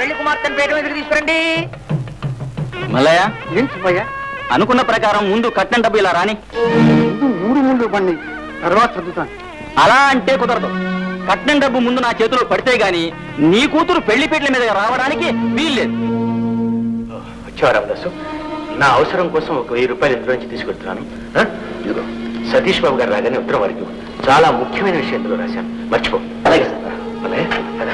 పెళ్లి కుమార్తెను పేరు మీద తీసుకురండి మల్లయ్య ఏం సుబ్బయ్య అనుకున్న ప్రకారం ముందు కట్నం డబ్బు ఇలా రాని ముందు మూడు మూడు పండి తర్వాత చదువుతాను అలా అంటే కుదరదు కట్నం డబ్బు ముందు నా చేతిలో పడితే గాని నీ కూతురు పెళ్లి పీటల మీద రావడానికి వీల్లేదు వచ్చావా రామదాసు నా అవసరం కోసం ఒక వెయ్యి రూపాయలు ఇందులో నుంచి తీసుకెళ్తున్నాను ఆ? ఇదిగో సతీష్ బాబు గారు రాగానే ఉత్తరం వారికి ఇవ్వు. చాలా ముఖ్యమైన విషయం ఇందులో రాశాను మర్చిపో అలాగే సార్ అలాగే కదా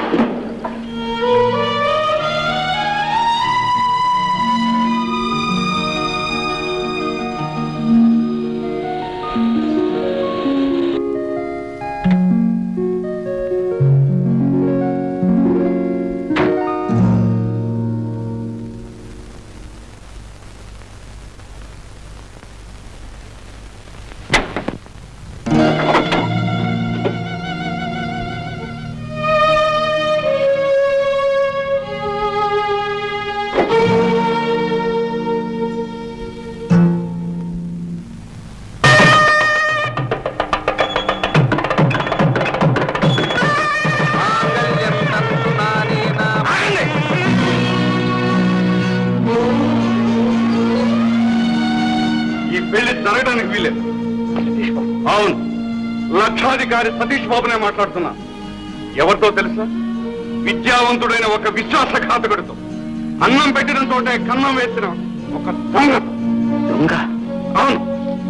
ఈ పెళ్లి జరగడానికి వీలేదు అవును లక్షాధికారి సతీష్ బాబునే మాట్లాడుతున్నా ఎవరితో తెలుసా విద్యావంతుడైన ఒక విశ్వాసఘాతకుడితో అన్నం పెట్టిన తోటే కన్నం వేసిన ఒక దొంగ దొంగ అవును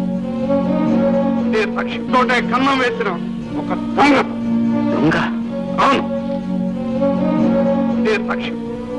ఇదే సాక్షి తోటే కన్నం వేసిన ఒక దొంగ దొంగ అవును ఇదే సాక్షి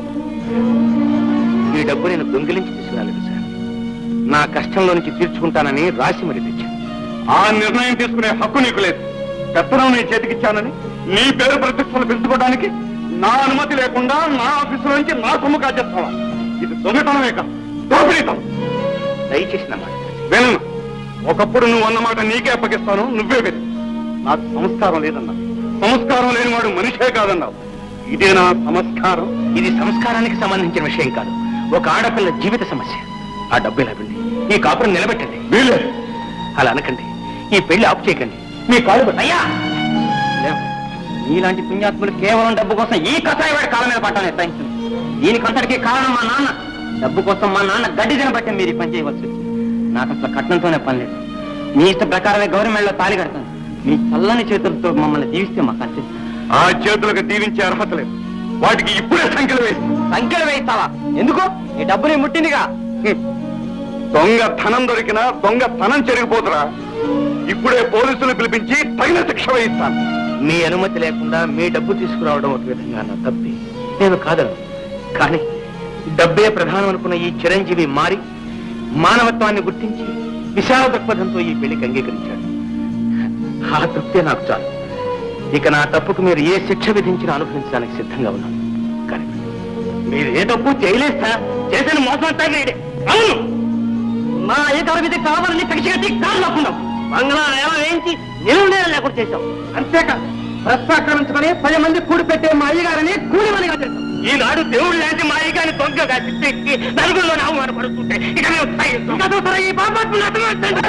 ఈ డబ్బు నేను దొంగిలించి తీసుకురాలేదు సార్ నా కష్టంలో నుంచి తీర్చుకుంటానని రాసి మరి తెచ్చాను ఆ నిర్ణయం తీసుకునే హక్కు నీకు లేదు పెత్తనం నీ చేతికిచ్చానని నీ పేరు ప్రతిష్టలు పెంచుకోవడానికి నా అనుమతి లేకుండా నా ఆఫీసు నుంచి నా సొమ్ము కాజేస్తావా ఇది దొంగతనమే కాదు దోపిడీతనం దయచేసి నా మాట వినను ఒకప్పుడు నువ్వు అన్నమాట నీకే అప్పగిస్తాను నువ్వే విను నాకు సంస్కారం లేదన్నా సంస్కారం లేనివాడు మనిషే కాదన్నావు ఇదే నా సంస్కారం ఇది సంస్కారానికి సంబంధించిన విషయం కాదు ఒక ఆడపిల్ల జీవిత సమస్య ఆ డబ్బు ఇలా పిండి ఈ కాపురం నిలబెట్టండి వీలే అలా అనకండి ఈ పెళ్లి ఆపు చేయకండి మీ కాలు పట్టు. అయ్యా లేవు. నీలాంటి పుణ్యాత్ములు కేవలం డబ్బు కోసం ఈ కసాయి వాడి కాలం మీద పట్టాలని నిర్ణయించింది దీనికంతటికి కారణం మా నాన్న డబ్బు కోసం మా నాన్న గడ్డి తినబట్టి మీరు ఈ పని చేయవలసి వచ్చింది నాకు అసలు కట్నంతోనే పని లేదు మీ ఇష్ట ప్రకారమే గవర్నమెంట్లో తాళి కడతాను మీ చల్లని చేతులతో మమ్మల్ని దీవిస్తే మాకు అంతే ఆ చేతులకు దీవించే అర్హత లేదు వాటికి ఇప్పుడే సంఖ్యలు వేసి సంఖ్యలు వేయిస్తావా ఎందుకు ఈ డబ్బుని ముట్టిందిగా దొంగ ధనం దొరికినా దొంగ ధనం చెరిగిపోతురా ఇప్పుడే పోలీసులు పిలిపించి తగిన శిక్ష వేయిస్తాను మీ అనుమతి లేకుండా మీ డబ్బు తీసుకురావడం ఒక విధంగా నా తప్పి నేను కాదను కానీ డబ్బే ప్రధానం అనుకున్న ఈ చిరంజీవి మారి మానవత్వాన్ని గుర్తించి విశాల దృక్పథంతో ఈ పెళ్లికి అంగీకరించాడు ఆ తృప్తే నాకు చాలు ఇక నా తప్పుకు మీరు ఏ శిక్ష విధించినా అనుభవించడానికి సిద్ధంగా ఉన్నాను కానీ మీరు ఏ తప్పు చేయలేదు సార్ చేసిన మోసం అంతా మీరే అవును మా అయ్యగారి మీద కావాలని కక్ష కట్టి కాళ్ళు లాక్కున్నాం బంగ్లా నేల వేయించి నిలువ నేల లేకుండా చేశాం అంతేకాదు ప్రస్తాకరించుకొని పది మంది కూడి పెట్టే మా అయ్యగారిని కూలిమనిగా చేస్తాం ఈనాడు దేవుడు లాంటి మా అయ్యగారిని దొంగగా చిత్తెక్కి నలుగురిలో అవమానపడుతుంటే ఇక మేము సహించం. ఇంకా చూస్తారా ఈ పాపాత్ములు అర్థమవుతుంది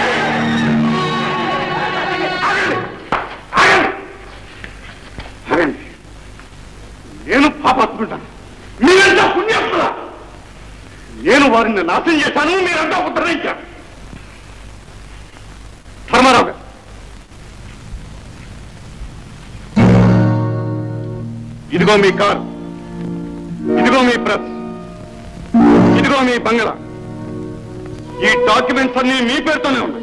ఆగండి. నేను పాపాత్ముంటాను మీరంతా పుణ్యాత్ములా నేను వారిని నాశనం చేశాను మీరంతా ఉద్ధరించారు ధర్మారావు గారు ఇదిగో మీ కారు ఇదిగో మీ ప్రెస్ ఇదిగో మీ బంగళా ఈ డాక్యుమెంట్స్ అన్ని మీ పేరుతోనే ఉన్నాయి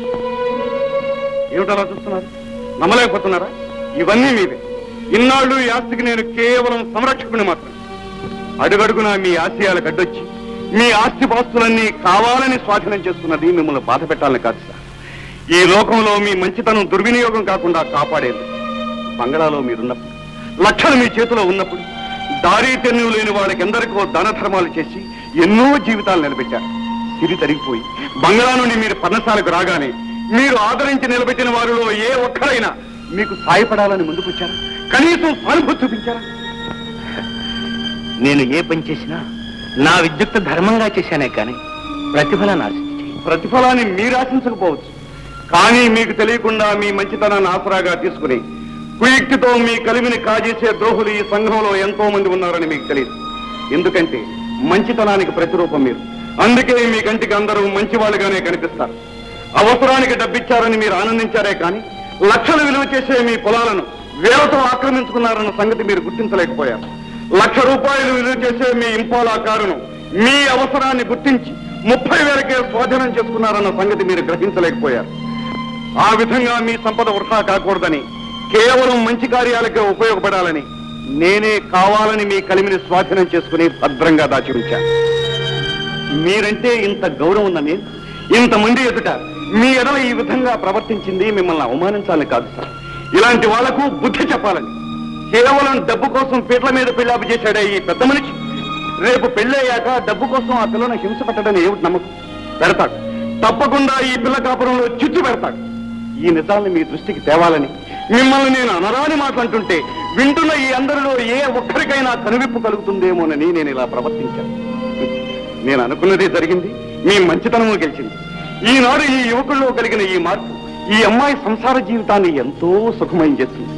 ఏమిటలా చూస్తున్నారు నమ్మలేకపోతున్నారా ఇవన్నీ మీవే ఇన్నాళ్ళు ఈ ఆస్తికి నేను కేవలం సంరక్షకుని మాత్రం అడుగడుగునా మీ ఆశయాలకు అడ్డొచ్చి మీ ఆస్తి పాస్తులన్నీ కావాలని స్వాధీనం చేసుకున్నది మిమ్మల్ని బాధ పెట్టాలని కాదు సార్ ఈ లోకంలో మీ మంచితనం దుర్వినియోగం కాకుండా కాపాడేది బంగళాలో మీరున్నప్పుడు లక్షలు మీ చేతిలో ఉన్నప్పుడు దారి తెన్ను లేని వాళ్ళకి ఎందరికో దాన ధర్మాలు చేసి ఎన్నో జీవితాలు నిలబెట్టారు సిరి తరిగిపోయి బంగళా నుండి మీరు పర్ణశాలకు రాగానే మీరు ఆదరించి నిలబెట్టిన వారిలో ఏ ఒక్కరైనా మీకు సాయపడాలని ముందుకొచ్చారా కనీసం సానుభూతి చూపించారా నేను ఏ పని చేసినా నా విద్యుక్త ధర్మంగా చేశానే కానీ ప్రతిఫలాన్ని ఆశించి చేయను. ప్రతిఫలాన్ని మీరు ఆశించకపోవచ్చు కానీ మీకు తెలియకుండా మీ మంచితనాన్ని ఆసరాగా తీసుకుని కుయుక్తితో మీ కలిమిని కాజేసే ద్రోహులు ఈ సంఘంలో ఎంతో మంది ఉన్నారని మీకు తెలియదు ఎందుకంటే మంచితనానికి ప్రతిరూపం మీరు అందుకే మీ కంటికి అందరూ మంచి వాళ్ళుగానే కనిపిస్తారు అవసరానికి డబ్బిచ్చారని మీరు ఆనందించారే కానీ లక్షలు విలువ చేసే మీ పొలాలను వేలతో ఆక్రమించుకున్నారన్న సంగతి మీరు గుర్తించలేకపోయారు లక్ష రూపాయలు విలువ చేసే మీ ఇంపాలా కారును మీ అవసరాన్ని గుర్తించి ముప్పై వేలకే స్వాధీనం చేసుకున్నారన్న సంగతి మీరు గ్రహించలేకపోయారు ఆ విధంగా మీ సంపద వృధా కాకూడదని కేవలం మంచి కార్యాలకే ఉపయోగపడాలని నేనే కావాలని మీ కలిమిని స్వాధీనం చేసుకుని భద్రంగా దాచి ఉంచాను మీరంటే ఇంత గౌరవం ఉన్న నేను ఇంతమంది ఎదుట మీ ఎడల ఈ విధంగా ప్రవర్తించింది మిమ్మల్ని అవమానించాలని కాదు సార్ ఇలాంటి వాళ్లకు బుద్ధి చెప్పాలని కేవలం డబ్బు కోసం పీట్ల మీద పెళ్ళాపు చేశాడే ఈ పెద్ద మనిషి రేపు పెళ్ళయ్యాక డబ్బు కోసం ఆ పిల్లను హింస పెట్టడని ఏమిటి నమ్మకం పెడతాడు తప్పకుండా ఈ పిల్ల కాపురంలో చిచ్చు పెడతాడు ఈ నిజాన్ని మీ దృష్టికి తేవాలని మిమ్మల్ని నేను అనరాని మాట్లాడుతుంటే వింటున్న ఈ అందరిలో ఏ ఒక్కరికైనా కనువిప్పు కలుగుతుందేమోనని నేను ఇలా ప్రవర్తించాను నేను అనుకున్నదే జరిగింది మీ మంచితనము గెలిచింది ఈనాడు ఈ యువకుల్లో కలిగిన ఈ మార్పు ఈ అమ్మాయి సంసార జీవితాన్ని ఎంతో సుఖమయం చేస్తుంది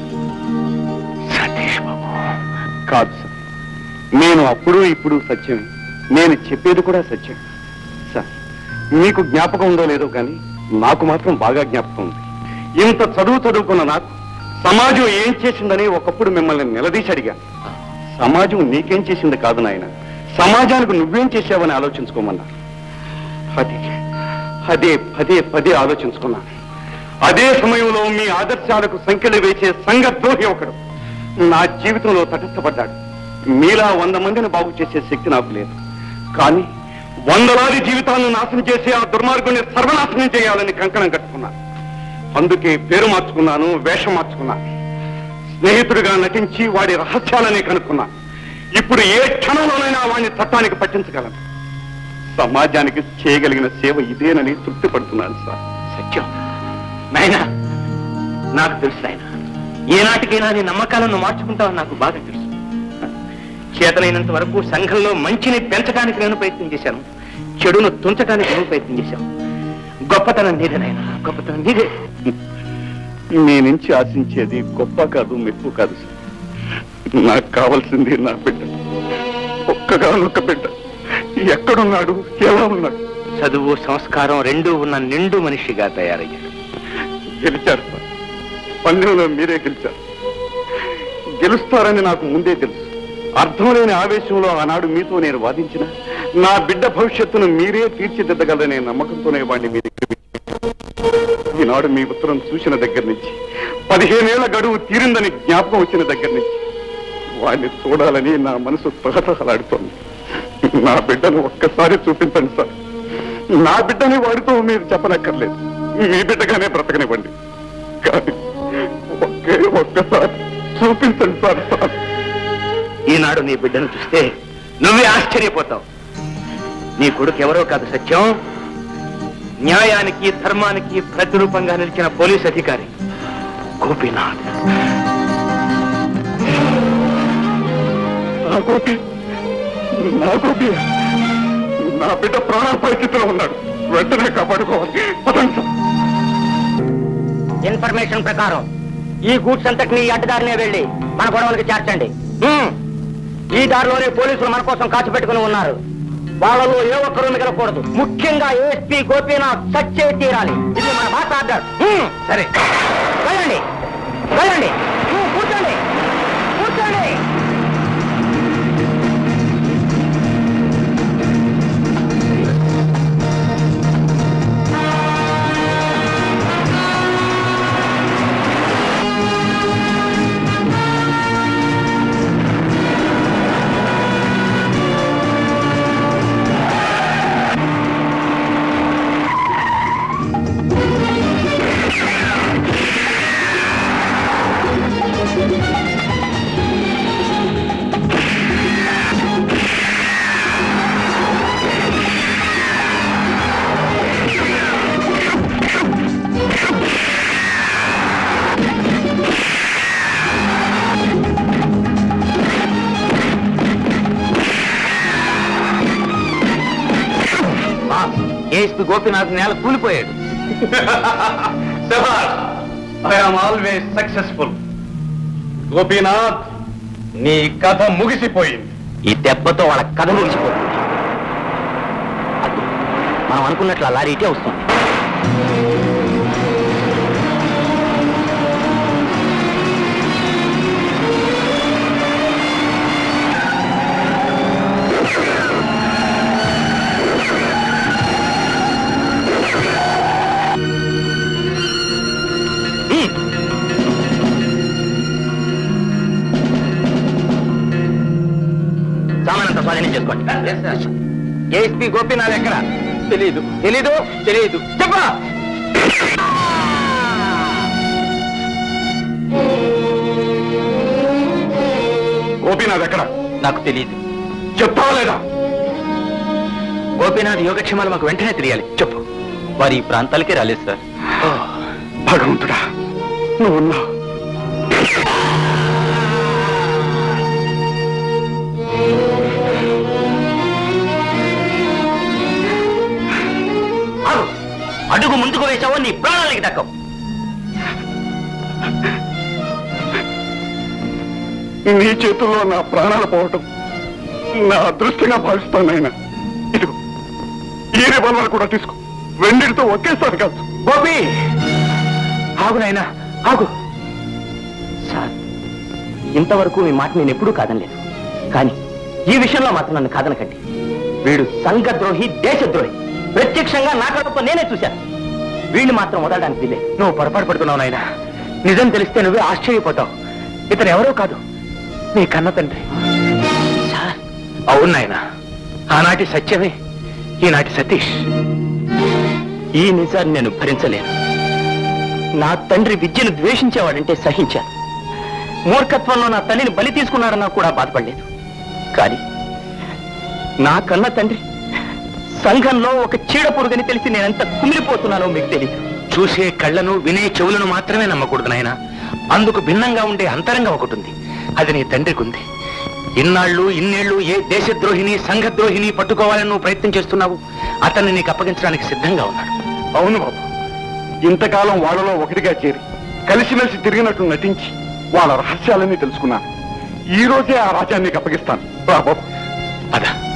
సతీష్ బాబు కాదు సార్ నేను అప్పుడు ఇప్పుడు సత్యమే నేను చెప్పేది కూడా సత్యం సార్ మీకు జ్ఞాపకం ఉందో లేదో కానీ నాకు మాత్రం బాగా జ్ఞాపకం ఉంది ఇంత చదువు చదువుకున్న నాకు సమాజం ఏం చేసిందని ఒకప్పుడు మిమ్మల్ని నిలదీసి అడిగాను సమాజం నీకేం చేసింది కాదు నాయన సమాజానికి నువ్వేం చేసావని ఆలోచించుకోమన్నా అదే అదే పదే పదే ఆలోచించుకున్నాను అదే సమయంలో మీ ఆదర్శాలకు సంఖ్యలు వేసే సంఘద్రోహి ఒకడు నా జీవితంలో తటస్థపడ్డాడు మీలా వంద మందిని బాగు చేసే శక్తి నాకు లేదు కానీ వందలాది జీవితాలను నాశనం చేసి ఆ దుర్మార్గుని సర్వనాశనం చేయాలని కంకణం కట్టుకున్నాను అందుకే పేరు మార్చుకున్నాను వేషం మార్చుకున్నాను స్నేహితుడిగా నటించి వాడి రహస్యాలని కనుక్కున్నాను ఇప్పుడు ఏ క్షణంలోనైనా వాడిని చట్టానికి పట్టించగలను సమాజానికి చేయగలిగిన సేవ ఇదేనని తృప్తి పడుతున్నాను సార్ సత్యం నాయనా నాకు తెలుసు నాయన ఏనాటికైనా నీ నమ్మకాలను మార్చుకుంటావని నాకు బాగా తెలుసు చేతనైనంత వరకు సంఘంలో మంచిని పెంచడానికి నేను ప్రయత్నం చేశాను చెడును తుంచడానికి నువ్వు ప్రయత్నం చేశావు గొప్పతనం నీదే నాయన గొప్పతనం నీదే మీ నుంచి ఆశించేది గొప్ప కాదు మెప్పు కాదు సార్ నాకు కావాల్సింది నా బిడ్డ ఒక్కగానొక్క బిడ్డ ఎక్కడున్నాడు ఎలా ఉన్నాడు చదువు సంస్కారం రెండూ ఉన్న నిండు మనిషిగా తయారయ్యాడు గెలిచారు సార్ పందెంలో మీరే గెలిచారు గెలుస్తారని నాకు ముందే తెలుసు అర్థం లేని ఆవేశంలో ఆనాడు మీతో నేను వాదించిన నా బిడ్డ భవిష్యత్తును మీరే తీర్చిదిద్దగలనే నమ్మకంతోనే వాడిని మీ దగ్గర ఉంచాను. ఈనాడు మీ ఉత్తరం చూసిన దగ్గర నుంచి పదిహేనేళ్ల గడువు తీరిందని జ్ఞాపకం వచ్చిన దగ్గర నుంచి వాడిని చూడాలని నా మనసు తహతహలాడుతోంది నా బిడ్డను ఒక్కసారి చూపించండి సార్ నా బిడ్డని వాడితో మీరు చెప్పనక్కర్లేదు మీ బిడ్డగానే బ్రతకనివ్వండి కానీ ఒకే ఒక్కసారి చూపించండి సార్ సార్ ఈనాడు నీ బిడ్డను చూస్తే నువ్వే ఆశ్చర్యపోతావు నీ కొడుకు ఎవరో కాదు సత్యం న్యాయానికి ధర్మానికి ప్రతిరూపంగా నిలిచిన పోలీస్ అధికారి గోపీనాథ్ నా గోపి నా గోపి నా బిడ్డ ప్రాణ పరిస్థితిలో ఉన్నాడు వెంటనే కాపాడుకోవాలి పదండి సార్ ఇన్ఫర్మేషన్ ప్రకారం ఈ గూడ్స్ అంతటిని ఈ అడ్డదారినే వెళ్ళి మన గొడవలకి చేర్చండి ఈ దారిలోనే పోలీసులు మన కోసం కాచి పెట్టుకుని ఉన్నారు వాళ్ళలో ఏ ఒక్కరూ మిగలకూడదు ముఖ్యంగా ఏఎస్పీ గోపీనాథ్ సచ్చే తీరాలి ఇది మన భాష ఆర్డర్ సరే వెళ్ళండి వెళ్ళండి హ్మ్, కూర్చోండి కూర్చోండి ఏఎస్పీ గోపీనాథ్ నేల కూలిపోయాడు I am always successful Gopinath నీ కథ ముగిసిపోయింది ఈ దెబ్బతో వాళ్ళ కథ ముగిసిపోతుంది అద్దు, మనం అనుకున్నట్లు ఆ లారీ ఇటే వస్తుంది హ్మ్. సామానంతా స్వాధీనం చేసుకోండి ఏఎస్పీ గోపీనాథ్ ఎక్కడ తెలీదు తెలీదు తెలీదు చెప్పా గోపీనాథ్ ఎక్కడ నాకు తెలియదు చెప్తావా లేదా గోపీనాథ్ యోగక్షేమాలు మాకు వెంటనే తెలియాలి చెప్పు వారి ఈ ప్రాంతాలకే రాలేదు సార్ భగవంతుడా నువ్వు ఉన్నావు ఆగు. అడుగు ముందుకు వేసావో నీ ప్రాణాలకి దక్కవు నీ చేతుల్లో నా ప్రాణాలు పోవటం నా అదృష్టంగా భావిస్తాను ఆయన ఇదిగో ఈ రివాల్వర్ కూడా తీసుకో రెండింటితో ఒకేసారి కాదు గోపి ఆగు నాయనా ఆగు సార్ ఇంతవరకు మీ మాట నేను ఎప్పుడూ కాదనలేదు కానీ ఈ విషయంలో మాత్రం నన్ను కాదనకండి వీడు సంఘద్రోహి దేశద్రోహి ప్రత్యక్షంగా నా కడుపు నేనే చూశాను వీడిని మాత్రం వదలడానికి వీలే నువ్వు పొరపాటు పడుతున్నావు నాయన నిజం తెలిస్తే నువ్వే ఆశ్చర్యపోతావు ఇతను ఎవరో కాదు నీ కన్న తండ్రి సార్ అవును నాయన ఆనాటి సత్యమే ఈనాటి సతీష్ ఈ నిజాన్ని నేను భరించలేను నా తండ్రి విద్యను ద్వేషించేవాడంటే సహించాను మూర్ఖత్వంలో నా తల్లిని బలి తీసుకున్నాడన్నా కూడా బాధపడలేదు కానీ నా కన్న తండ్రి సంఘంలో ఒక చీడ పురుగని తెలిసి నేనెంత కుమిలిపోతున్నానో మీకు తెలియదు చూసే కళ్ళను వినే చెవులను మాత్రమే నమ్మకూడదు నాయన అందుకు భిన్నంగా ఉండే అంతరంగం ఒకటి ఉంది అది నీ తండ్రికి ఉంది ఇన్నాళ్ళు ఇన్నేళ్లు ఏ దేశద్రోహిని సంఘద్రోహిని పట్టుకోవాలని నువ్వు ప్రయత్నం చేస్తున్నావు అతన్ని నీకు అప్పగించడానికి సిద్ధంగా ఉన్నాడు అవును బాబు ఇంతకాలం వాళ్ళలో ఒకటిగా చేరి కలిసిమెలిసి తిరిగినట్టు నటించి వాళ్ళ రహస్యాలన్నీ తెలుసుకున్నాను ఈ రోజే ఆ రాజ్యాన్ని నీకు అప్పగిస్తాను రా బాబు అదా